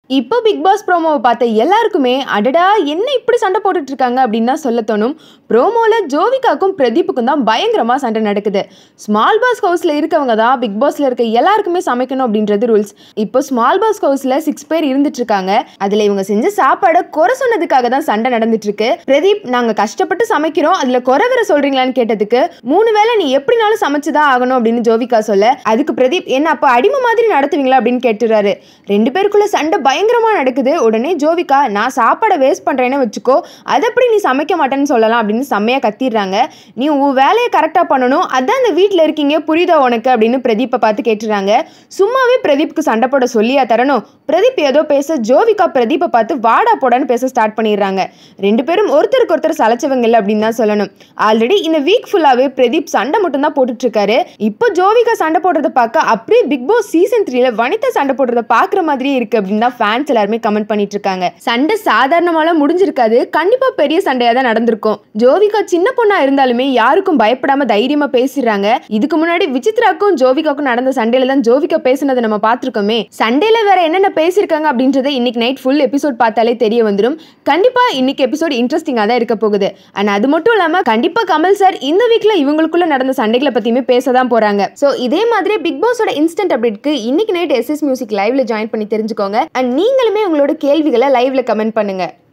இப்போ big pass ப்ரோமோவை பார்த்த எல்லாருக்குமே அடடா என்ன இப்படி சண்டை போட்டுட்டு இருக்காங்க அப்படின்னு தான் சொல்ல தோணும் ப்ரோமோவில் ஜோவிகாக்கும் பிரதீப்புக்கும் தான் பயங்கரமாக சண்டை நடக்குது ஸ்மால் பாஸ் ஹவுஸில் இருக்கவங்க தான் பிக் பாஸில் இருக்க எல்லாருக்குமே சமைக்கணும் அப்படின்றது ரூல்ஸ் இப்போ ஸ்மால் பாஸ் ஹவுஸில் சிக்ஸ் பேர் இருந்துட்டு இருக்காங்க அதில் இவங்க செஞ்ச சாப்பாடை குறை சொன்னதுக்காக தான் சண்டை நடந்துட்டு இருக்கு பிரதீப் நாங்கள் கஷ்டப்பட்டு சமைக்கிறோம் அதில் குறை வேற சொல்றீங்களான்னு கேட்டதுக்கு மூணு வேளை நீ எப்படினாலும் சமைச்சு தான் ஆகணும் அப்படின்னு ஜோவிகா சொல்ல அதுக்கு பிரதீப் என்ன அப்போ அடிமை மாதிரி நடத்துவீங்களா அப்படின்னு கேட்டுறாரு ரெண்டு பேருக்குள்ள சண்டை பயங்கரமா நடக்குது உடனே ஜோவிகா நான் சாப்பாடை வேஸ்ட் பண்றேன்னு வச்சுக்கோ அதை எப்படி நீ சமைக்க மாட்டேன்னு சொல்லலாம் அப்படின்னு செம்மையா கத்திடுறாங்க நீ உன் வேலையை கரெக்டா பண்ணணும் அதான் இந்த வீட்டில் இருக்கீங்க புரியுதா உனக்கு அப்படின்னு பிரதீப்பை பார்த்து கேட்டுறாங்க சும்மாவே பிரதீப்க்கு சண்டை போட சொல்லியா தரணும் பிரதீப் ஏதோ பேச ஜோவிகா பிரதீப்பை பார்த்து வாடா போடான்னு பேச ஸ்டார்ட் பண்ணிடுறாங்க ரெண்டு பேரும் ஒருத்தருக்கு ஒருத்தர் சலைச்சவங்க இல்லை அப்படின்னு தான் சொல்லணும் ஆல்ரெடி இந்த வீக் ஃபுல்லாவே பிரதீப் சண்டை மட்டும் தான் போட்டுட்டு இருக்காரு இப்போ ஜோவிகா சண்டை போடுறத பார்க்க அப்படியே பிக் பாஸ் சீசன் த்ரீல வனிதா சண்டை போடுறத பார்க்குற மாதிரியே இருக்கு அப்படின்னு தான் ஃபேன்ஸ் எல்லாருமே கமெண்ட் பண்ணிட்டு இருக்காங்க சண்டை சாதாரணமாலாம் முடிஞ்சிருக்காது கண்டிப்பா பெரிய சண்டையா தான் நடந்திருக்கும் ஜோவிகா சின்ன பொண்ணா இருந்தாலுமே யாருக்கும் பயப்படாம தைரியமா பேசிடுறாங்க இதுக்கு முன்னாடி விசித்ராக்கும் ஜோவிகாக்கும் நடந்த சண்டையில தான் ஜோவிகா பேசுனதை நம்ம பார்த்திருக்கோமே சண்டையில வேற என்னென்ன பேசியிருக்காங்க அப்படின்றத இன்னைக்கு நைட் ஃபுல் எபிசோட் பார்த்தாலே தெரிய வந்துடும் கண்டிப்பா இன்னைக்கு எபிசோட் இன்ட்ரெஸ்டிங்கா தான் இருக்க போகுது அண்ட் அது மட்டும் இல்லாம கண்டிப்பா கமல் சார் இந்த வீக்ல இவங்களுக்குள்ள நடந்த சண்டைகளை பத்தியுமே பேச தான் போறாங்க ஸோ இதே மாதிரி பிக் பாஸோட இன்ஸ்டன்ட் அப்டேட்க்கு இன்னைக்கு நைட் எஸ்எஸ் மியூசிக் லைவ்ல ஜாயின் பண்ணி தெரிஞ்சுக்கோங்க அண்ட் நீங்களுமே உங்களோட கேள்விகளை லைவ்ல கமெண்ட் பண்ணுங்க